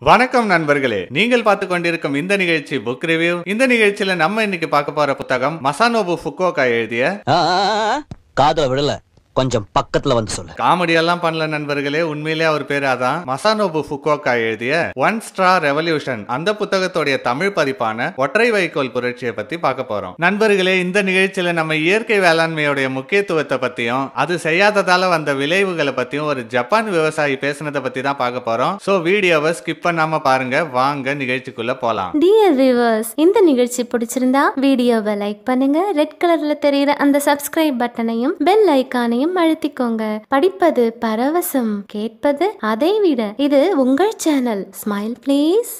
வணக்கம் நண்பர்களே நீங்கள் பார்த்து கொண்டிருக்கும் இந்த நிகழ்ச்சி புக் ரிவ்யூ இந்த நிகழ்ச்சியில நம்ம இன்னைக்கு பார்க்க போற புத்தகம் மசானோபு ஃபுக்கோகா எழுதிய ஆ, ஆ, ஆ, காதுல விடல கொஞ்சம் பக்கத்துல வந்து சொல்லு காமெடி எல்லாம் பண்ணல நண்பர்களே உண்மையிலே அவர் பேர் அதான் மசானோபு ஃபுக்கோகா எழுதிய ஒன் ஸ்ட்ரா ரெவல்யூஷன் அந்த புத்தகத்துடைய தமிழ் பதிப்பான ஒற்றை வைக்கோல் புரட்சியை பத்தி பார்க்க போறோம் நண்பர்களே இந்த நிகழ்ச்சியில நம்ம இயற்கை வேளாண்மையுடைய முக்கியத்துவத்தை பத்தியும் அது செய்யாததால வந்த விளைவுகளை பத்தியும் ஒரு ஜப்பான் விவசாயி பேசுனதை பத்தி தான் பார்க்க போறோம் சோ வீடியோவை ஸ்கிப் பண்ணாம பாருங்க வாங்க நிகழ்ச்சிக்குள்ள போலாம் டியர் வியூவர்ஸ் இந்த நிகழ்ச்சி பிடிச்சிருந்தா வீடியோவை லைக் பண்ணுங்க ரெட் கலர்ல தெரியுற அந்த சப்ஸ்கிரைப் பட்டனையும் பெல் ஐகானையும் அழுத்திக்கோங்க படிப்பது பரவசம் கேட்பது அதை விட இது உங்கள் channel smile please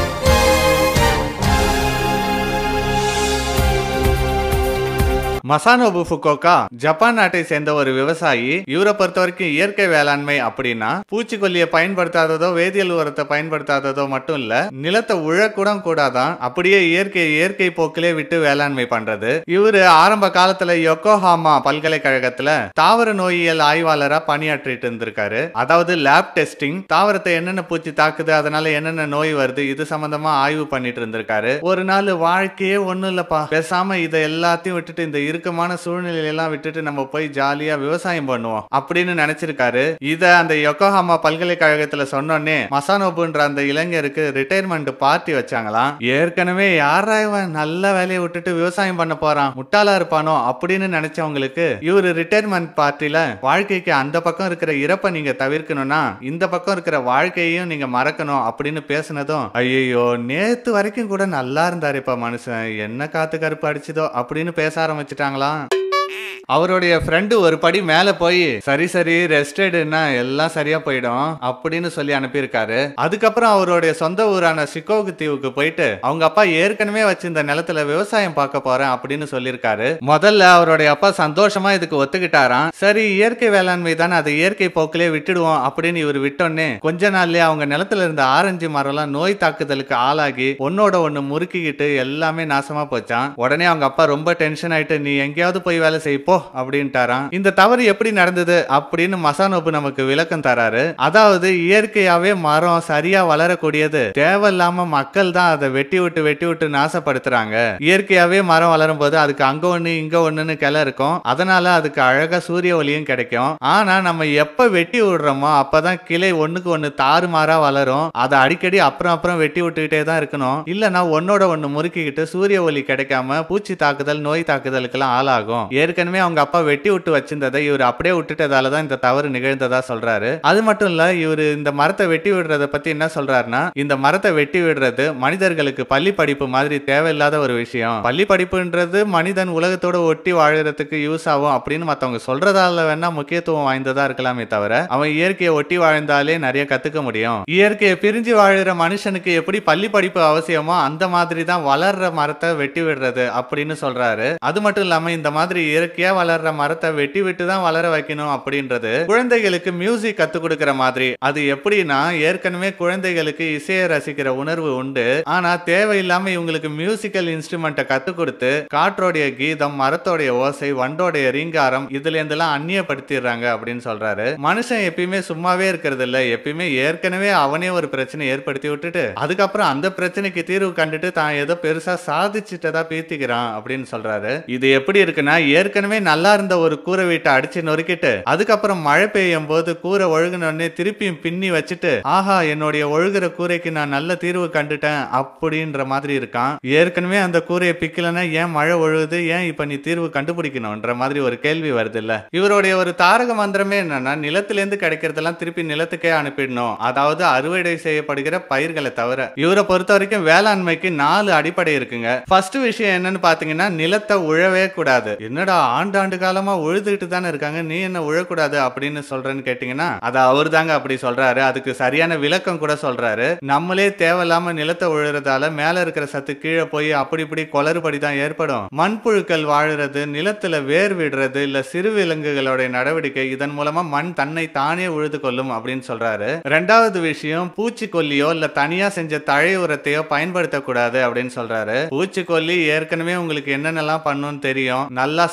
Masanobu Fukuoka Japan நாட்டை சேர்ந்த ஒரு விவசாயி இவரை பொறுத்த வரைக்கும் இயற்கை வேளாண்மை அப்படின்னா பூச்சிக்கொல்லியை பயன்படுத்தாததோ வேதியியல் உரத்தை பயன்படுத்தாததோ மட்டும் இல்ல நிலத்தை உழக்கூட கூடாதான் அப்படியே இயற்கை இயற்கை போக்கிலே விட்டு வேளாண்மை பண்றது இவரு ஆரம்ப காலத்துல யோக்கோஹாமா பல்கலைக்கழகத்துல தாவர நோயியல் ஆய்வாளரா பணியாற்றிட்டு இருந்திருக்காரு அதாவது லேப் டெஸ்டிங் தாவரத்தை என்னென்ன பூச்சி தாக்குது அதனால என்னென்ன நோய் வருது இது சம்பந்தமா ஆய்வு பண்ணிட்டு இருந்திருக்காரு ஒரு நாள் வாழ்க்கையே ஒண்ணும் இல்லப்பா பேசாம இதை எல்லாத்தையும் விட்டுட்டு இந்த இறுக்கமான சூழ்நிலையெல்லாம் விட்டுட்டு நம்ம போய் ஜாலியா விவசாயம் பண்ணுவோம் அப்படின்னு நினைச்சிருக்காரு இத அந்த யொக்கோஹாமா பல்கலைக்கழகத்துல சொன்னோன்னே மசானோபுன்ற அந்த இளைஞருக்கு ரிட்டையர்மெண்ட் பார்ட்டி வச்சாங்களாம் ஏற்கனவே யாரா இவன் நல்ல வேலையை விட்டுட்டு விவசாயம் பண்ண போறான் முட்டாளா இருப்பானோ அப்படின்னு நினைச்சவங்களுக்கு இவரு ரிட்டையர்மெண்ட் பார்ட்டில வாழ்க்கைக்கு அந்த பக்கம் இருக்கிற இறப்பை நீங்க தவிர்க்கணும்னா இந்த பக்கம் இருக்கிற வாழ்க்கையையும் நீங்க மறக்கணும் அப்படின்னு பேசுனதும் ஐயோ நேத்து வரைக்கும் கூட நல்லா இருந்தாரு இப்ப மனுஷன் என்ன காத்து கருப்பு அடிச்சதோ அப்படின்னு பேச ஆரம்பிச்சிட்டாங்களாம் அவருடைய ஃப்ரெண்டு ஒரு படி மேல போய் சரி சரி ரெஸ்ட் எடுன்னா எல்லாம் சரியா போயிடும் அப்படின்னு சொல்லி அனுப்பியிருக்காரு அதுக்கப்புறம் அவருடைய சொந்த ஊரான சிக்கோகு தீவுக்கு போயிட்டு அவங்க அப்பா ஏற்கனவே வச்சிருந்த நிலத்துல விவசாயம் பார்க்க போறேன் அப்படின்னு சொல்லியிருக்காரு முதல்ல அவருடைய அப்பா சந்தோஷமா இதுக்கு ஒத்துக்கிட்டாராம் சரி இயற்கை வேளாண்மை தானே அதை இயற்கை போக்கிலே விட்டுடுவோம் அப்படின்னு இவர் விட்டோன்னே கொஞ்ச நாள்லயே அவங்க நிலத்துல இருந்த ஆரஞ்சு மரம்லாம் நோய் தாக்குதலுக்கு ஆளாகி ஒன்னோட ஒண்ணு முறுக்கிக்கிட்டு எல்லாமே நாசமா போச்சான் உடனே அவங்க அப்பா ரொம்ப டென்ஷன் ஆயிட்டு நீ எங்கேயாவது போய் வேலை செய் போ அப்படின்ட்டாராம் இந்த தவறு எப்படி நடந்தது அப்படின்னு மசானோபு நமக்கு விளக்கம் தராரு அதாவது இயற்கையாவே மரம் சரியா வளரக்கூடியது தேவையில்லாம மக்கள் தான் அதை வெட்டி விட்டு வெட்டி விட்டு நாசப்படுத்துறாங்க இயற்கையாவே மரம் வளரும் போது அதுக்கு அங்க ஒண்ணு இங்க ஒண்ணுன்னு கிளை இருக்கும் அதனால அதுக்கு அழகா சூரிய ஒளியும் கிடைக்கும் ஆனா நம்ம எப்ப வெட்டி விடுறோமோ அப்பதான் கிளை ஒண்ணுக்கு ஒண்ணு தாறுமாறா வளரும் அதை அடிக்கடி அப்புறம் அப்புறம் வெட்டி விட்டுக்கிட்டே தான் இருக்கணும் இல்லனா ஒன்னோட ஒண்ணு முறுக்கிக்கிட்டு சூரிய ஒளி கிடைக்காம பூச்சி தாக்குதல் நோய் தாக்குதலுக்கெல்லாம் ஆளாகும் ஏற்கனவே அவங்க அப்பா வெட்டி விட்டு வச்சிருந்ததை இவர் அப்படியே விட்டுட்டதால தான் இந்த தவறு நிகழ்ந்ததா சொல்றாரு அது மட்டும் இல்ல இவர் இந்த மரத்தை வெட்டி விடுறத பத்தி என்ன சொல்றாருன்னா இந்த மரத்தை வெட்டி விடுறது மனிதர்களுக்கு பள்ளி படிப்பு மாதிரி தேவையில்லாத ஒரு விஷயம் பள்ளி படிப்புன்றது மனிதன் உலகத்தோட ஒட்டி வாழறதுக்கு யூஸ் ஆகும் அப்படின்னு மத்தவங்க சொல்றதால வேணா முக்கியத்துவம் வாய்ந்ததா இருக்கலாமே தவிர அவன் இயற்கையை ஒட்டி வாழ்ந்தாலே நிறைய கத்துக்க முடியும் இயற்கையை பிரிஞ்சு வாழுற மனுஷனுக்கு எப்படி பள்ளி படிப்பு அவசியமோ அந்த மாதிரி தான் வளர்ற மரத்தை வெட்டி விடுறது அப்படின்னு சொல்றாரு அது மட்டும் இல்லாம இந்த மாதிரி இயற்கையா வளர்ற மரத்தை வெட்டி விட்டு தான் வளர வைக்கணும் அப்படின்றது குழந்தைகளுக்கு மியூசிக் கத்து கொடுக்கிற மாதிரி அது எப்படின்னா ஏற்கனவே குழந்தைகளுக்கு இசையை ரசிக்கிற உணர்வு உண்டு ஆனா தேவையில்லாம இவங்களுக்கு மியூசிக்கல் இன்ஸ்ட்ருமெண்ட்டை கத்து கொடுத்து காற்றோடைய கீதம் மரத்தோடைய ஓசை வண்டோடைய ரீங்காரம் இதுல இருந்தெல்லாம் அந்நியப்படுத்திடுறாங்க அப்படின்னு சொல்றாரு மனுஷன் எப்பயுமே சும்மாவே இருக்கிறது இல்ல எப்பயுமே ஏற்கனவே அவனே ஒரு பிரச்சனை ஏற்படுத்தி விட்டுட்டு அதுக்கப்புறம் அந்த பிரச்சனைக்கு தீர்வு கண்டுட்டு தான் ஏதோ பெருசா சாதிச்சிட்டதா பீத்திக்கிறான் அப்படின்னு சொல்றாரு இது எப்படி இருக்குன்னா ஏற்கனவே நல்லா இருந்த ஒரு கூரை வீட்டை அடிச்சு நொறுக்கிட்டு அதுக்கப்புறம் மழை பெய்யும் போது கூரை ஒழுகுனோடனே திருப்பியும் பின்னி வச்சுட்டு ஆஹா என்னுடைய ஒழுகுற கூரைக்கு நான் நல்ல தீர்வு கண்டுட்டேன் அப்படின்ற மாதிரி இருக்கான் ஏற்கனவே அந்த கூரையை பிக்கலன்னா ஏன் மழை ஒழுகுது ஏன் இப்ப நீ தீர்வு கண்டுபிடிக்கணும்ன்ற மாதிரி ஒரு கேள்வி வருது இல்ல இவருடைய ஒரு தாரக மந்திரமே என்னன்னா நிலத்திலேருந்து கிடைக்கிறதெல்லாம் திருப்பி நிலத்துக்கே அனுப்பிடணும் அதாவது அறுவடை செய்யப்படுகிற பயிர்களை தவிர இவரை பொறுத்த வரைக்கும் வேளாண்மைக்கு நாலு அடிப்படை இருக்குங்க ஃபர்ஸ்ட் விஷயம் என்னன்னு பாத்தீங்கன்னா நிலத்தை உழவே கூடாது என்னடா ஆண்டாண்டு காலமா உழுதுகிட்டு தானே இருக்காங்க நீ என்ன உழக்கூடாது அப்படின்னு சொல்றேன்னு கேட்டீங்கன்னா அது அவர் தாங்க அப்படி சொல்றாரு அதுக்கு சரியான விளக்கம் கூட சொல்றாரு நம்மளே தேவையில்லாம நிலத்தை உழுறதால மேல இருக்கிற சத்து கீழே போய் அப்படி இப்படி குளறுபடி தான் ஏற்படும் மண்புழுக்கள் வாழுறது நிலத்துல வேர் விடுறது இல்ல சிறு விலங்குகளுடைய நடவடிக்கை இதன் மூலமா மண் தன்னை தானே உழுது கொள்ளும் அப்படின்னு சொல்றாரு ரெண்டாவது விஷயம் பூச்சிக்கொல்லியோ இல்ல தனியா செஞ்ச தழை உரத்தையோ பயன்படுத்தக்கூடாது அப்படின்னு சொல்றாரு பூச்சிக்கொல்லி ஏற்கனவே உங்களுக்கு என்னென்னலாம் பண்ணும்னு தெரியும் நல்லா சத்தா இருக்கிற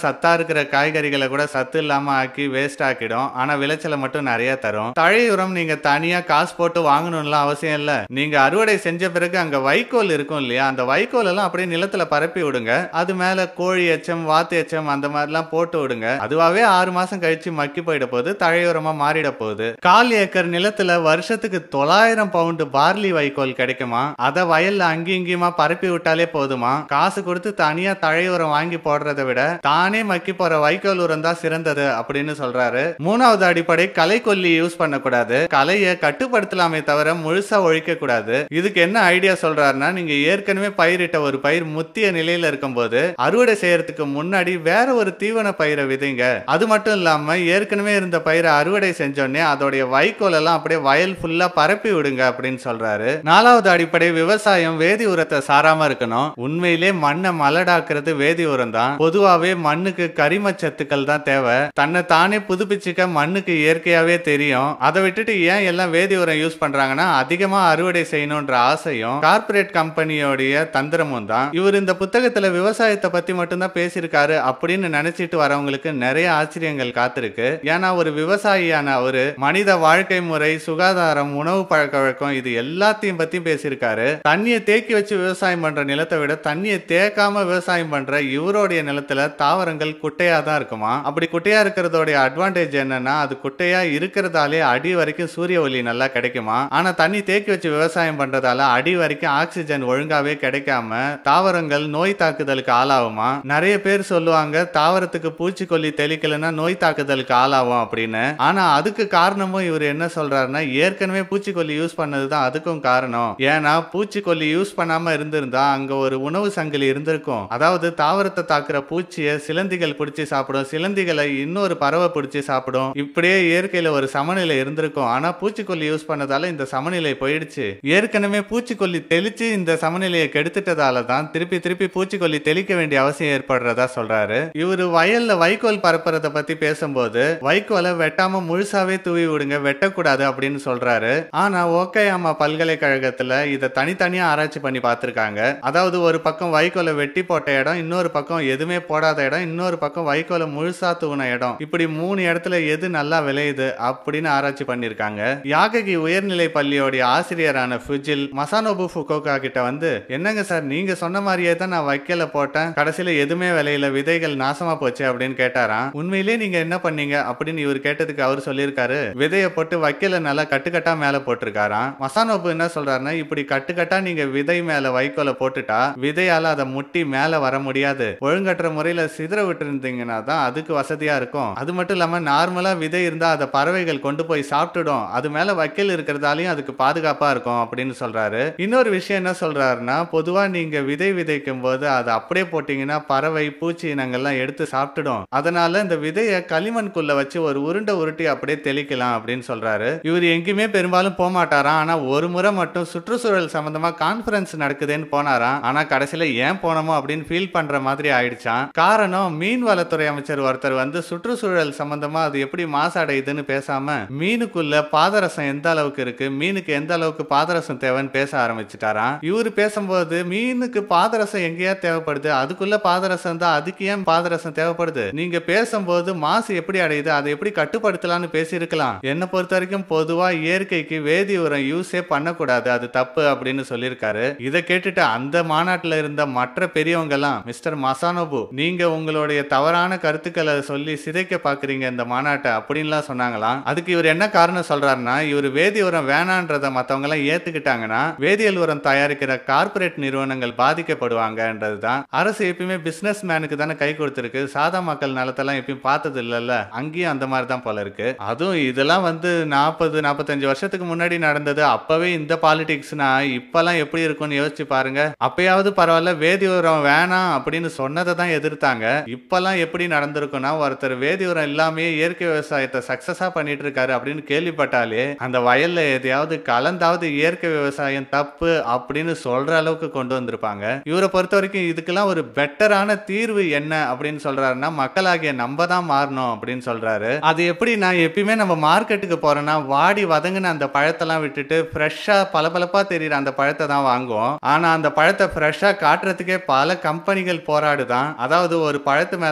இருக்கிற காய்கறிகளை கூட சத்து இல்லாம ஆக்கி வேஸ்ட் ஆக்கிடும் ஆனா விளைச்சலை மட்டும் நிறைய தரும் தழை உரம் நீங்க தனியா காசு போட்டு வாங்கணும்லாம் அவசியம் இல்ல நீங்க அறுவடை செஞ்ச பிறகு அங்க வைக்கோல் இருக்கும் இல்லையா அந்த வைக்கோல் எல்லாம் அப்படியே நிலத்துல பரப்பி விடுங்க அது மேல கோழி எச்சம் வாத்து எச்சம் அந்த மாதிரிலாம் போட்டு விடுங்க அதுவாவே ஆறு மாசம் கழிச்சு மக்கி போயிட போகுது தழையுரமா மாறிட போகுது கால் ஏக்கர் நிலத்துல வருஷத்துக்கு தொள்ளாயிரம் பவுண்டு பார்லி வைக்கோல் கிடைக்குமா அத வயல்ல அங்கேயும் இங்கேயுமா பரப்பி விட்டாலே போதுமா காசு கொடுத்து தனியா தழையுரம் வாங்கி போடுறதை விட தானே மக்கி போற வைக்கோல் உரம் தான் சிறந்தது அப்படின்னு சொல்றாரு மூணாவது அடிப்படை களைக்கொல்லி யூஸ் பண்ணக்கூடாது கலையை கட்டுப்படுத்தலாமே தவிர முழுசா ஒழிக்க கூடாது இதுக்கு என்ன ஐடியா சொல்றாருன்னா நீங்க ஏற்கனவே பயிரிட்ட ஒரு பயிர் முத்திய நிலையில இருக்கும்போது அறுவடை செய்யறதுக்கு முன்னாடி வேற ஒரு தீவன பயிரை விதைங்க அது மட்டும் இல்லாம ஏற்கனவே இருந்த பயிரை அறுவடை செஞ்சோடனே அதோடைய வைக்கோல் எல்லாம் அப்படியே வயல் ஃபுல்லா பரப்பி விடுங்க அப்படின்னு சொல்றாரு நாலாவது அடிப்படை விவசாயம் வேதி உரத்தை சாராம இருக்கணும் உண்மையிலே மண்ணை மலடாக்குறது வேதி உரம் தான் பொதுவாவே மண்ணுக்கு கரிம சத்துக்கள் தான் தேவை தன்னை தானே புதுப்பிச்சுக்க மண்ணுக்கு இயற்கையாவே தெரியும் அதை விட்டுட்டு ஏன் எல்லாம் வேதி உரம் யூஸ் பண்றாங்கன்னா அதிகமா அறுவடை செய்யணும்ன்ற ஆசையும் கார்ப்பரேட் கம்பெனியோடைய தந்திரமும் தான் இவர் இந்த புத்தகத்துல விவசாயத்தை பத்தி மட்டும்தான் பேசியிருக்காரு அப்படின்னு நினைச்சிட்டு வரவங்களுக்கு நிறைய ஆச்சரியங்கள் காத்திருக்கு ஏன்னா ஒரு விவசாயியான அவரு மனித வாழ்க்கை முறை சுகாதாரம் உணவு பழக்க வழக்கம் இது எல்லாத்தையும் பத்தி பேசியிருக்காரு தண்ணியை தேக்கி வச்சு விவசாயம் பண்ற நிலத்தை விட தண்ணியை தேக்காம விவசாயம் பண்ற இவருடைய நிலத்துல தாவரங்கள் குட்டையா தான் இருக்குமா அப்படி குட்டையா இருக்கிறதோடைய அட்வான்டேஜ் என்னன்னா அது குட்டையா இருக்கிறதாலே அடி வரைக்கும் சூரிய ஒளி நல்லா கிடைக்குமா ஆனா தண்ணி தேக்கி வச்சு விவசாயம் பண்றதால அடி வரைக்கும் ஆக்சிஜன் ஒழுங்காவே கிடைக்காம தாவரங்கள் நோய் தாக்குதலுக்கு ஆளாகுமா நிறைய பேர் சொல்லுவாங்க தாவரத்துக்கு பூச்சிக்கொல்லி தெளிக்கலைன்னா நோய் தாக்குதலுக்கு ஆளாகும் அப்படின்னு ஆனா அதுக்கு காரணமும் இவர் என்ன சொல்றாருன்னா ஏற்கனவே பூச்சிக்கொல்லி யூஸ் பண்ணதுதான் அதுக்கும் காரணம் ஏன்னா பூச்சிக்கொல்லி யூஸ் பண்ணாம இருந்திருந்தா அங்க ஒரு உணவு சங்கிலி இருந்திருக்கும் அதாவது தாவரத்தை தாக்குற பூச்சியை சிலந்திகள் பிடிச்சி சாப்பிடும் சிலந்திகளை இன்னொரு பறவை பிடிச்சி சாப்பிடும் இப்படியே இயற்கையில ஒரு சமநிலை இருந்திருக்கும் ஆனா பூச்சிக்கொல்லி யூஸ் பண்ணதால இந்த சமநிலை போயிடுச்சு ஏற்கனவே பூச்சிக்கொல்லி தெளிச்சு இந்த சமநிலையை கெடுத்துட்டதால தான் திருப்பி திருப்பி பூச்சிக்கொல்லி தெளிக்க வேண்டிய அவசியம் ஏற்படுறதா சொல்றாரு இவரு வயல்ல வைக்கோல் பரப்புறத பத்தி பேசும்போது வைக்கோலை வெட்டாம முழுசாவே தூவி விடுங்க வெட்டக்கூடாது அப்படின்னு சொல்றாரு ஆனா ஓக்கையாமா பல்கலைக்கழகத்துல இதை தனித்தனியா ஆராய்ச்சி பண்ணி பார்த்திருக்காங்க அதாவது ஒரு பக்கம் வைக்கோலை வெட்டி போட்ட இடம் இன்னொரு பக்கம் எதுவுமே போடாத இடம் இன்னொரு பக்கம் வைக்கோலை முழுசா தூவின இடம் இப்படி மூணு இடத்துல எது நல்லா விளையுது அப்படின்னு ஆராய்ச்சி பண்ணிருக்காங்க யாககி உயர்நிலை பள்ளியோடைய ஆசிரியரான ஃபுஜில் மசானோபு ஃபுகோகா கிட்ட வந்து என்னங்க சார் நீங்க சொன்ன மாதிரியே தான் நான் வைக்கல போட்டேன் கடைசியில எதுவுமே விளையில விதைகள் நாசமா போச்சு அப்படின்னு கேட்டாராம் உண்மையிலேயே நீங்க என்ன பண்ணீங்க அப்படின்னு இவர் கேட்டதுக்கு அவர் சொல்லியிருக்காரு விதையை போட்டு வைக்கல நல்லா கட்டுக்கட்டா மேல போட்டிருக்காராம் மசானோபு என்ன சொல்றாருன்னா இப்படி கட்டுக்கட்டா நீங்க விதை மேல வைக்கோல போட்டுட்டா விதையால அதை முட்டி மேல வர முடியாது ஒழுங்கற்ற முறையில சிதற விட்டு இருந்தீங்கன்னா தான் அதுக்கு வசதியா இருக்கும் அது மட்டும் இல்லாம நார்மலா விதை இருந்தா அதை பறவைகள் கொண்டு போய் சாப்பிட்டுடும் அது மேல வைக்கல் இருக்கிறதாலையும் அதுக்கு பாதுகாப்பா இருக்கும் அப்படின்னு சொல்றாரு இன்னொரு விஷயம் என்ன சொல்றாருன்னா பொதுவா நீங்க விதை விதைக்கும் போது அதை அப்படியே போட்டீங்கன்னா பறவை பூச்சி இனங்கள்லாம் எடுத்து சாப்பிட்டுடும் அதனால இந்த விதையை களிமண்குள்ள வச்சு ஒரு உருண்டை உருட்டி அப்படியே தெளிக்கலாம் அப்படின்னு சொல்றாரு இவர் எங்கேயுமே பெரும்பாலும் போக மாட்டாராம் ஆனா ஒரு முறை மட்டும் சுற்றுச்சூழல் சம்பந்தமா கான்ஃபரன்ஸ் நடக்குதுன்னு போனாராம் ஆனா கடைசியில ஏன் போனோமோ அப்படின்னு ஃபீல் பண்ற மாதிரி ஆயிடுச்சான் காரணம் மீன் வளத்துறை அமைச்சர் ஒருத்தர் வந்து சுற்றுச்சூழல் சம்பந்தமா அது எப்படி மாசடையுதுன்னு பேசாம மீனுக்குள்ள பாதரசம் எந்த அளவுக்கு இருக்கு மீனுக்கு எந்த அளவுக்கு பாதரசம் தேவைன்னு பேச ஆரம்பிச்சுட்டாராம் இவரு பேசும்போது மீனுக்கு பாதரசம் எங்கேயா தேவைப்படுது அதுக்குள்ள பாதரசம் தான் அதுக்கு ஏன் பாதரசம் தேவைப்படுது நீங்க பேசும்போது மாசு எப்படி அடையுது அதை எப்படி கட்டுப்படுத்தலாம்னு பேசியிருக்கலாம் என்னை பொறுத்த வரைக்கும் பொதுவா இயற்கைக்கு வேதி உரம் யூஸே பண்ணக்கூடாது அது தப்பு அப்படின்னு சொல்லியிருக்காரு இதை கேட்டுட்டு அந்த மாநாட்டுல இருந்த மற்ற பெரியவங்க எல்லாம் மிஸ்டர் மசானோபு நீங்க உங்களுடைய தவறான கருத்துக்களை சொல்லி சிதைக்க பாக்குறீங்க இந்த மாநாட்டை அப்படின்லாம் சொன்னாங்களாம் அதுக்கு இவர் என்ன காரணம் சொல்றாருன்னா இவர் வேதி உரம் வேணான்றத மத்தவங்க எல்லாம் ஏத்துக்கிட்டாங்கன்னா வேதியியல் உரம் தயாரிக்கிற கார்ப்பரேட் நிறுவனங்கள் பாதிக்கப்படுவாங்கன்றது தான் அரசு எப்பயுமே பிசினஸ் மேனுக்கு தானே கை கொடுத்துருக்கு சாதா மக்கள் நலத்தெல்லாம் எப்பயும் பார்த்தது இல்லைல்ல அங்கேயும் அந்த மாதிரி தான் போல இருக்கு அதுவும் இதெல்லாம் வந்து நாற்பது நாற்பத்தஞ்சு வருஷத்துக்கு முன்னாடி நடந்தது அப்பவே இந்த பாலிடிக்ஸ்னா இப்பெல்லாம் எப்படி இருக்கும்னு யோசிச்சு பாருங்க அப்பயாவது பரவாயில்ல வேதி உரம் வேணாம் அப்படின்னு சொன்னதை தான் எதிர்த்தாங்க இப்பெல்லாம் எப்படி நடந்திருக்கும்னா ஒருத்தர் வேதி உரம் இல்லாமயே இயற்கை விவசாயத்தை சக்சஸா பண்ணிட்டு இருக்காரு அப்படின்னு கேள்விப்பட்டாலே அந்த வயல்ல எதையாவது கலந்தாவது இயற்கை விவசாயம் தப்பு அப்படின்னு சொல்ற அளவுக்கு கொண்டு வந்திருப்பாங்க இவரை பொறுத்த வரைக்கும் இதுக்கெல்லாம் ஒரு பெட்டரான தீர்வு என்ன அப்படின்னு சொல்றாருன்னா மக்களாகிய நம்ம தான் மாறணும் அப்படின்னு சொல்றாரு அது எப்படி நான் எப்பயுமே நம்ம மார்க்கெட்டுக்கு போறோம்னா வாடி வதங்கின அந்த பழத்தெல்லாம் விட்டுட்டு ஃப்ரெஷ்ஷா பளபளப்பா தெரியுற அந்த பழத்தை தான் வாங்குவோம் ஆனா அந்த பழத்தை ஃப்ரெஷ்ஷா காட்டுறதுக்கே பல கம்பெனிகள் போராடுதான் அதாவது ஒரு பழத்து மேல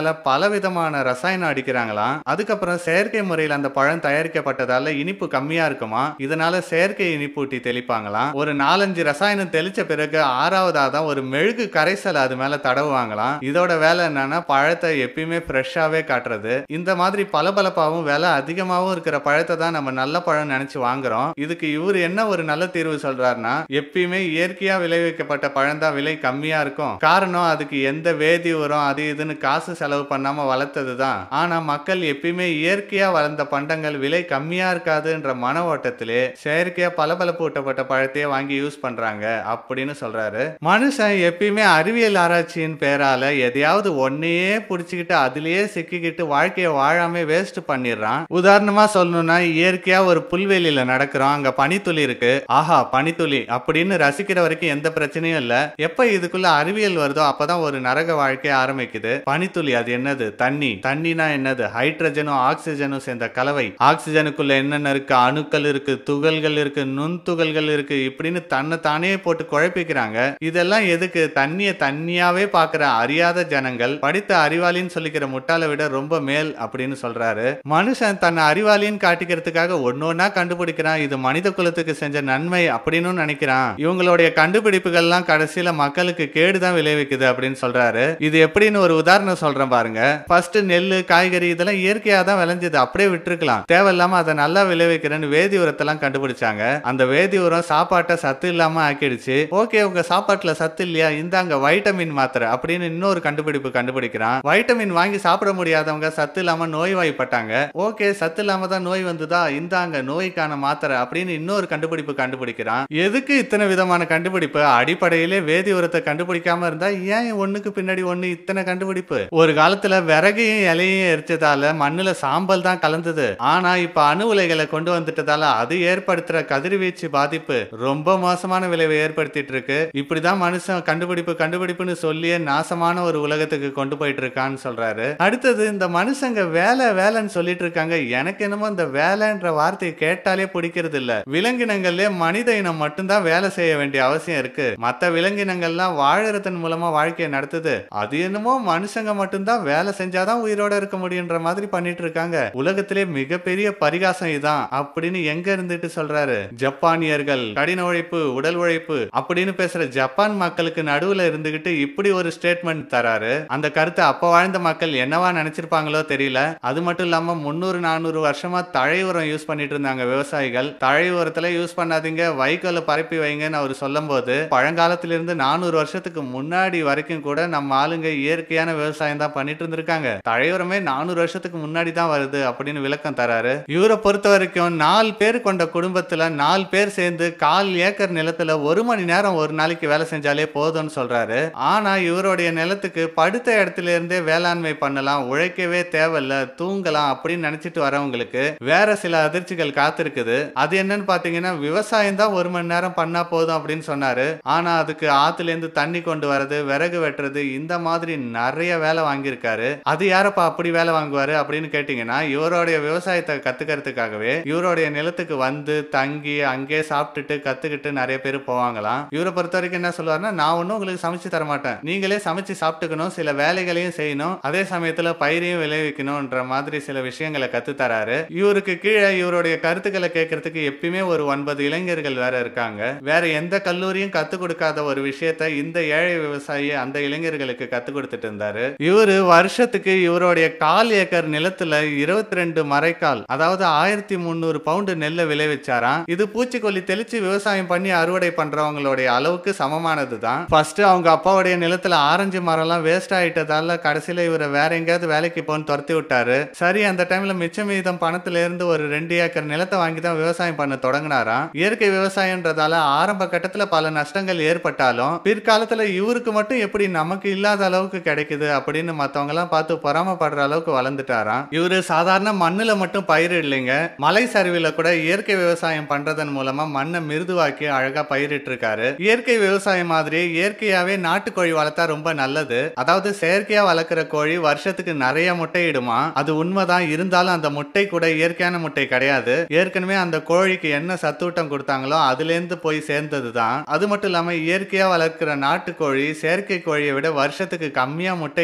மேல பல விதமான ரசாயனம் அடிக்கிறாங்களாம் அதுக்கப்புறம் செயற்கை முறையில் அந்த பழம் தயாரிக்கப்பட்டதால இனிப்பு கம்மியா இருக்குமா இதனால செயற்கை இனிப்பூட்டி தெளிப்பாங்களாம் ஒரு நாலஞ்சு ரசாயனம் தெளிச்ச பிறகு ஆறாவதா தான் ஒரு மெழுகு கரைசல் அது மேல தடவுவாங்களாம் இதோட வேலை என்னன்னா பழத்தை எப்பயுமே ஃப்ரெஷ்ஷாவே காட்டுறது இந்த மாதிரி பளபளப்பாவும் விலை அதிகமாகவும் இருக்கிற பழத்தை தான் நம்ம நல்ல பழம் நினைச்சு வாங்குறோம் இதுக்கு இவர் என்ன ஒரு நல்ல தீர்வு சொல்றாருன்னா எப்பயுமே இயற்கையா விளைவிக்கப்பட்ட பழம் தான் விலை கம்மியா இருக்கும் காரணம் அதுக்கு எந்த வேதி உரம் அது இதுன்னு காசு செலவு பண்ணாம வளர்த்தது தான் ஆனா மக்கள் எப்பயுமே இயற்கையா வளர்ந்த பண்டங்கள் விலை கம்மியா இருக்காதுன்ற மன ஓட்டத்திலே செயற்கையா பளபளப்பு ஊட்டப்பட்ட பழத்தையே வாங்கி யூஸ் பண்றாங்க அப்படின்னு சொல்றாரு மனுஷன் எப்பயுமே அறிவியல் ஆராய்ச்சியின் பேரால எதையாவது ஒன்னையே புடிச்சுக்கிட்டு அதுலயே சிக்கிக்கிட்டு வாழ்க்கைய வாழாம வேஸ்ட் பண்ணிடுறான் உதாரணமா சொல்லணும்னா இயற்கையா ஒரு புல்வெளியில நடக்கிறோம் அங்க பனித்துளி இருக்கு ஆஹா பனித்துளி அப்படின்னு ரசிக்கிற வரைக்கும் எந்த பிரச்சனையும் இல்ல எப்ப இதுக்குள்ள அறிவியல் வருதோ அப்பதான் ஒரு நரக வாழ்க்கை ஆரம்பிக்குது பனித்துளி அது என்னது தண்ணி தண்ணினா என்னது ஹைட்ரஜனும் ஆக்சிஜனும் சேர்ந்த கலவை ஆக்சிஜனுக்குள்ள என்னென்ன இருக்கு அணுக்கள் இருக்கு துகள்கள் இருக்கு நுண்துகள்கள் இருக்கு இப்படின்னு தன்னை தானே போட்டு குழப்பிக்கிறாங்க இதெல்லாம் எதுக்கு தண்ணிய தண்ணியாவே பாக்குற அறியாத ஜனங்கள் படித்த அறிவாளின்னு சொல்லிக்கிற முட்டாளை விட ரொம்ப மேல் அப்படின்னு சொல்றாரு மனுஷன் தன்னை அறிவாளின்னு காட்டிக்கிறதுக்காக ஒன்னொன்னா கண்டுபிடிக்கிறான் இது மனித குலத்துக்கு செஞ்ச நன்மை அப்படின்னு நினைக்கிறான் இவங்களுடைய கண்டுபிடிப்புகள்லாம் கடைசியில மக்களுக்கு கேடுதான் விளைவிக்குது அப்படின்னு சொல்றாரு இது எப்படின்னு ஒரு உதாரணம் சொல்றேன் பாருங்க ஃபர்ஸ்ட் நெல்லு காய்கறி இதெல்லாம் இயற்கையா தான் விளைஞ்சது அப்படியே விட்டுருக்கலாம் தேவையில்லாம அதை நல்லா விளைவிக்கிறேன்னு வேதி உரத்தெல்லாம் கண்டுபிடிச்சாங்க அந்த வேதி உரம் சாப்பாட்டை சத்து இல்லாம ஆக்கிடுச்சு ஓகே உங்க சாப்பாட்டுல சத்து இல்லையா இந்தாங்க வைட்டமின் மாத்திரை அப்படின்னு இன்னொரு கண்டுபிடிப்பு கண்டுபிடிக்கிறான் வைட்டமின் வாங்கி சாப்பிட முடியாதவங்க சத்து இல்லாம நோய்வாய்ப்பட்டாங்க ஓகே சத்து இல்லாம தான் நோய் வந்ததா இந்தாங்க நோய்க்கான மாத்திரை அப்படின்னு இன்னொரு கண்டுபிடிப்பு கண்டுபிடிக்கிறான் எதுக்கு இத்தனை விதமான கண்டுபிடிப்பு அடிப்படையிலே வேதி உரத்தை கண்டுபிடிக்காம இருந்தா ஏன் ஒண்ணுக்கு பின்னாடி ஒண்ணு இத்தனை கண்டுபிடிப்பு ஒரு காலத்துல விறகையும் இலையும் எரிச்சதால மண்ணுல சாம்பல் தான் கலந்தது ஆனா இப்ப அணு உலைகளை கொண்டு வந்துட்டதால அது ஏற்படுத்துற கதிர்வீச்சு பாதிப்பு ரொம்ப மோசமான விளைவை ஏற்படுத்திட்டு இருக்கு இப்படிதான் மனுஷன் கண்டுபிடிப்பு கண்டுபிடிப்புன்னு சொல்லியே நாசமான ஒரு உலகத்துக்கு கொண்டு போயிட்டு இருக்கான்னு சொல்றாரு அடுத்தது இந்த மனுஷங்க வேலை வேலைன்னு சொல்லிட்டு இருக்காங்க எனக்கு என்னமோ இந்த வேலைன்ற வார்த்தையை கேட்டாலே பிடிக்கிறது இல்ல விலங்கினங்கள்ல மனித இனம் மட்டும்தான் வேலை செய்ய வேண்டிய அவசியம் இருக்கு மத்த விலங்கினங்கள்லாம் வாழறதன் மூலமா வாழ்க்கையை நடத்துது அது என்னமோ மனுஷங்க மட்டும்தான் வேலை செஞ்சாதான் உயிரோட இருக்க முடியுன்ற மாதிரி பண்ணிட்டு இருக்காங்க உலகத்திலே மிகப்பெரிய பரிகாசம் இதான் அப்படின்னு எங்க இருந்துட்டு சொல்றாரு ஜப்பானியர்கள் கடின உழைப்பு உடல் உழைப்பு அப்படின்னு பேசுற ஜப்பான் மக்களுக்கு நடுவுல இருந்துகிட்டு இப்படி ஒரு ஸ்டேட்மெண்ட் தராரு அந்த கருத்தை அப்ப வாழ்ந்த மக்கள் என்னவா நினைச்சிருப்பாங்களோ தெரியல அது மட்டும் இல்லாம முன்னூறு நானூறு வருஷமா தழை உரம் யூஸ் பண்ணிட்டு இருந்தாங்க விவசாயிகள் தழை உரத்துல யூஸ் பண்ணாதீங்க வைக்கோல பரப்பி வைங்கன்னு அவர் சொல்லும் போது பழங்காலத்திலிருந்து நானூறு வருஷத்துக்கு முன்னாடி வரைக்கும் கூட நம்ம ஆளுங்க இயற்கையான விவசாயம் தான் பண்ணிட்டு இருந்திருக்காங்க தழை உரமே நானூறு வருஷத்துக்கு முன்னாடி தான் வருது அப்படின்னு விளக்கம் தராரு இவரை பொறுத்த வரைக்கும் நாலு பேர் கொண்ட குடும்பத்துல நாலு பேர் சேர்ந்து கால் ஏக்கர் நிலத்துல ஒரு மணி நேரம் ஒரு நாளைக்கு வேலை செஞ்சாலே போதும்னு சொல்றாரு ஆனா இவருடைய நிலத்துக்கு படுத்த இடத்துல இருந்தே வேளாண்மை பண்ணலாம் உழைக்கவே தேவையில்ல தூங்கலாம் அப்படின்னு நினைச்சிட்டு வரவங்களுக்கு வேற சில அதிர்ச்சிகள் காத்திருக்குது அது என்னன்னு பாத்தீங்கன்னா விவசாயம் தான் ஒரு மணி நேரம் பண்ணா போதும் அப்படின்னு சொன்னாரு ஆனா அதுக்கு ஆத்துல இருந்து தண்ணி கொண்டு வரது விறகு வெட்டுறது இந்த மாதிரி நிறைய வேலை வாங்கியிருக்காரு அது யாரப்பா அப்படி வேலை வாங்குவாரு அப்படின்னு கேட்டீங்கன்னா இவருடைய விவசாயத்தை கத்துக்கிறதுக்காகவே இவருடைய நிலத்துக்கு வந்து தங்கி அங்கே சாப்பிட்டுட்டு கத்துக்கிட்டு நிறைய பேர் போவாங்களாம் இவரை பொறுத்த வரைக்கும் என்ன சொல்லுவாருன்னா நான் ஒன்றும் உங்களுக்கு சமைச்சு தர மாட்டேன் நீங்களே சமைச்சு சாப்பிட்டுக்கணும் சில வேலைகளையும் செய்யணும் அதே சமயத்துல பயிரையும் விளைவிக்கணும்ன்ற மாதிரி சில விஷயங்களை கத்து தராரு இவருக்கு கீழே இவருடைய கருத்துக்களை கேட்கறதுக்கு எப்பயுமே ஒரு ஒன்பது இளைஞர்கள் வேற இருக்காங்க வேற எந்த கல்லூரியும் கத்து கொடுக்காத ஒரு விஷயத்த இந்த ஏழை விவசாயி அந்த இளைஞர்களுக்கு கத்து கொடுத்துட்டு இருந்தாரு இவரு வருஷத்துக்கு இவருடைய கால் ஏக்கர் நிலத்துல இருபத்தி ரெண்டு மரைக்கால் அதாவது ஆயிரத்தி முந்நூறு பவுண்டு நெல்லை விளைவிச்சாராம் இது பூச்சிக்கொல்லி தெளிச்சு விவசாயம் பண்ணி அறுவடை பண்றவங்களுடைய அளவுக்கு சமமானது தான் ஃபர்ஸ்ட் அவங்க அப்பாவுடைய நிலத்துல ஆரஞ்சு மரம்லாம் வேஸ்ட் ஆயிட்டதால கடைசியில இவரை வேற எங்கேயாவது வேலைக்கு போன்னு துரத்தி விட்டாரு சரி அந்த டைம்ல மிச்ச மீதம் பணத்துல இருந்து ஒரு ரெண்டு ஏக்கர் நிலத்தை வாங்கி தான் விவசாயம் பண்ண தொடங்கினாராம் இயற்கை விவசாயம்ன்றதால ஆரம்ப கட்டத்துல பல நஷ்டங்கள் ஏற்பட்டாலும் பிற்காலத்துல இவருக்கு மட்டும் எப்படி நமக்கு இல்லாத அளவுக்கு கிடைக்குது அப்படின்னு மத்தவங்க எல்லாம் பார்த்து பொறாமப்படுற அளவுக்கு வளர்ந்துட்டாராம் இவரு சாதாரண மண்ணுல மட்டும் பயிரிடலைங்க மலை சரிவுல கூட இயற்கை விவசாயம் பண்றதன் மூலமா மண்ணை மிருதுவாக்கி அழகா பயிரிட்டு இருக்காரு இயற்கை விவசாயம் மாதிரி இயற்கையாவே நாட்டுக்கோழி வளர்த்தா ரொம்ப நல்லது அதாவது செயற்கையா வளர்க்குற கோழி வருஷத்துக்கு நிறைய முட்டையிடுமா அது உண்மைதான் இருந்தாலும் அந்த முட்டை கூட இயற்கையான முட்டை கிடையாது ஏற்கனவே அந்த கோழிக்கு என்ன சத்தூட்டம் கொடுத்தாங்களோ அதுல இருந்து போய் சேர்ந்தது தான் அது மட்டும் இல்லாம இயற்கையா வளர்க்கிற நாட்டுக்கோழி செயற்கை கோழியை விட வருஷத்துக்கு கம்மியா முட்டையிட்டா கூட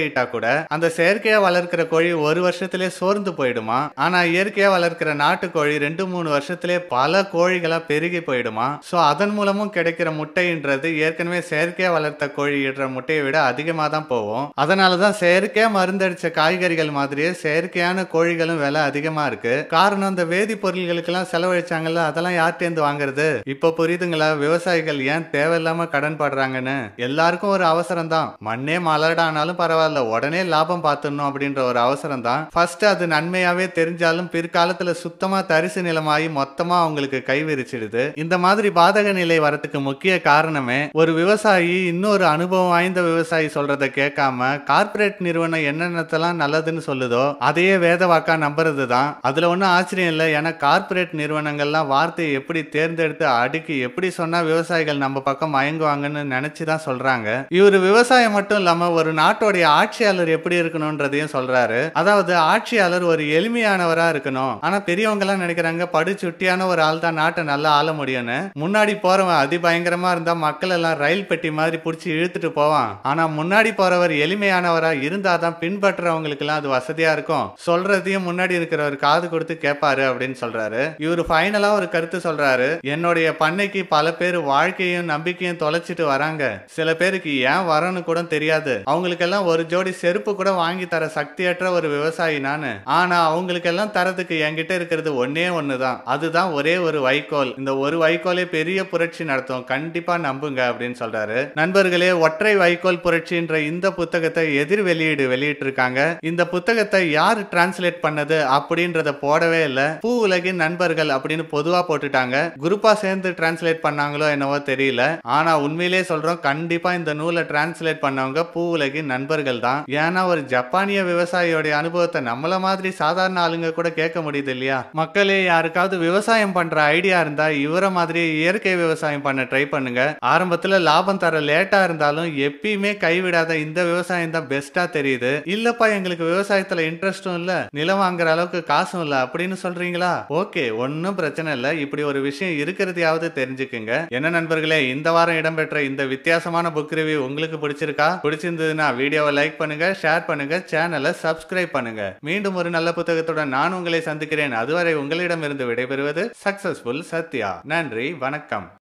அந்த செயற்கையா வளர்க்கிற கோழி ஒரு வருஷத்திலே சோர்ந்து போயிடுமா ஆனா இயற்கையா வளர்க்கிற நாட்டுக்கோழி ரெண்டு மூணு வருஷத்திலே பல கோழிகளா பெருகி போயிடுமா சோ அதன் மூலமும் கிடைக்கிற முட்டைன்றது ஏற்கனவே செயற்கையா வளர்த்த கோழி இடுற முட்டையை விட அதிகமா தான் போகும் அதனாலதான் செயற்கையா மருந்தடிச்ச காய்கறிகள் மாதிரியே செயற்கையான கோழிகளும் விலை அதிகமா இருக்கு காரணம் அந்த வேதிப்பொருள்களுக்கெல்லாம் செலவழிச்சாங்கல்ல அதெல்லாம் யார்கிட்டேருந்து வாங்குறது இப்ப புரியுதுங்களா விவசாயிகள் ஏன் தேவையில்லாம கடன் படுறாங்கன்னு எல்லாருக்கும் ஒரு அவசரம் தான் மண்ணே மலடானாலும் பரவாயில்ல உடனே லாபம் பார்த்துடணும் அப்படின்ற ஒரு அவசரம் தான் ஃபர்ஸ்ட் அது நன்மையாவே தெரிஞ்சாலும் பிற்காலத்துல சுத்தமா தரிசு நிலமாயி மொத்தமா அவங்களுக்கு கை விரிச்சிடுது இந்த மாதிரி பாதக நிலை வரதுக்கு முக்கிய காரணமே ஒரு விவசாயி இன்னொரு அனுபவம் வாய்ந்த விவசாயி சொல்றத கேட்காம கார்ப்பரேட் நிறுவனம் என்னென்னத்தெல்லாம் நல்லதுன்னு சொல்லுதோ அதையே வேத வாக்கா நம்புறது தான் அதுல ஒன்றும் ஆச்சரியம் இல்லை ஏன்னா கார்ப்பரேட் நிறுவனங்கள்லாம் வார்த்தையை எப்படி தேர்ந்தெடுத்து அடுக்கி எப்படி சொன்னா விவசாயிகள் நம்ம பக்கம் மயங்குவாங்கன்னு நினைச்சு தான் சொல்றாங்க இவர் விவசாயம் மட்டும் இல்லாம ஒரு நாட்டோடைய ஆட்சியாளர் எப்படி இருக்கணும்ன்றதையும் சொல்றாரு அதாவது ஆட்சியாளர் ஒரு எளிமையானவரா இருக்கணும் ஆனா பெரியவங்க எல்லாம் நினைக்கிறாங்க படுச்சுட்டியான ஒரு ஆள் தான் நாட்டை நல்லா ஆள முடியும்னு முன்னாடி போறவன் அதிபயங்கரமா இருந்தா மக்கள் எல்லாம் ரயில் பெட்டி மாதிரி புடிச்சு இழுத்துட்டு போவான் ஆனா முன்னாடி போறவர் எளிமையானவரா இருந்தாதான் பின்பற்றுறவங்களுக்கு எல்லாம் அது வசதியா இருக்கும் சொல்றதையும் முன்னாடி இருக்கிறவர் காது கொடுத்து கேட்பாரு அப்படின்னு சொல்றாரு இவர் ஃபைனலா ஒரு கருத்து சொல்றாரு என்னுடைய பண்ணைக்கு பல பேர் வாழ்க்கையும் நம்பிக்கையும் தொலைச்சிட்டு வராங்க சில பேருக்கு ஏன் வரணும் கூட தெரியாது அவங்களுக்கெல்லாம் ஒரு ஜோடி செருப்பு கூட வாங்கி தர சக்தியற்ற ஒரு விவசாயி நானு ஆனா அவங்களுக்கெல்லாம் தரதுக்கு என்கிட்ட இருக்கிறது ஒன்னே ஒண்ணுதான் அதுதான் ஒரே ஒரு வைக்கோல் இந்த ஒரு வைக்கோலே பெரிய புரட்சி நடத்தும் கண்டிப்பா நம்புங்க அப்படின்னு சொல்றாரு நண்பர்களே ஒற்றை வைக்கோல் புரட்சின்ற இந்த புத்தகத்தை எதிர் வெளியீடு வெளியிட்டு இருக்காங்க இந்த புத்தகத்தை யார் டிரான்ஸ்லேட் பண்ணது அப்படின்றத போடவே இல்ல பூ உலகின் நண்பர்கள் அப்படின்னு பொதுவா போட்டுட்டாங்க குரூப்பா சேர்ந்து டிரான்ஸ்லேட் பண்ணாங்களோ என்னவோ தெரியல ஆனா உண்மையிலே சொல்றோம் கண்டிப்பா இந்த நூலை டிரான்ஸ்லேட் பண்ணவங்க பூ உலகின் நண்பர்கள் தான் ஏன்னா ஒரு ஜப்பானிய விவசாயியோடைய அனுபவத்தை நம்மள மாதிரி சாதாரண ஆளுங்க கூட கேட்க முடியுது இல்லையா மக்களே யாருக்காவது விவசாயம் பண்ற ஐடியா இருந்தா இவரை மாதிரி இயற்கை விவசாயம் பண்ண ட்ரை பண்ணுங்க ஆரம்பத்துல லாபம் தர லேட்டா இருந்தாலும் எப்பயுமே கைவிடாத இந்த விவசாயம் தான் பெஸ்டா தெரியுது இல்லப்பா எங்களுக்கு விவசாயத்துல இன்ட்ரெஸ்டும் இல்ல நிலம் வாங்குற அளவுக்கு காசும் இல்ல அப்படின்னு சொல்றீங்களா ஓகே ஒன்னும் பிரச்சனை இல்ல இப்படி ஒரு விஷயம் இருக்கிறதையாவது தெரிஞ்சுக்குங்க என்ன நண்பர்களே இந்த வாரம் இடம்பெற்ற இந்த வித்தியாசமான புக் ரிவ்யூ உங்களுக்கு பிடிச்சிருக்கா பிடிச்சிருந்ததுன்னா வீடியோவை லைக் பண்ணுங்க ஷேர் பண்ணுங்க சேனலை சப்ஸ்கிரைப் பண்ணுங்க மீண்டும் ஒரு நல்ல புத்தகத்துடன் நான் உங்களை சந்திக்கிறேன் அதுவரை உங்களிடமிருந்து விடைபெறுவது சக்சஸ்ஃபுல் சத்யா நன்றி வணக்கம்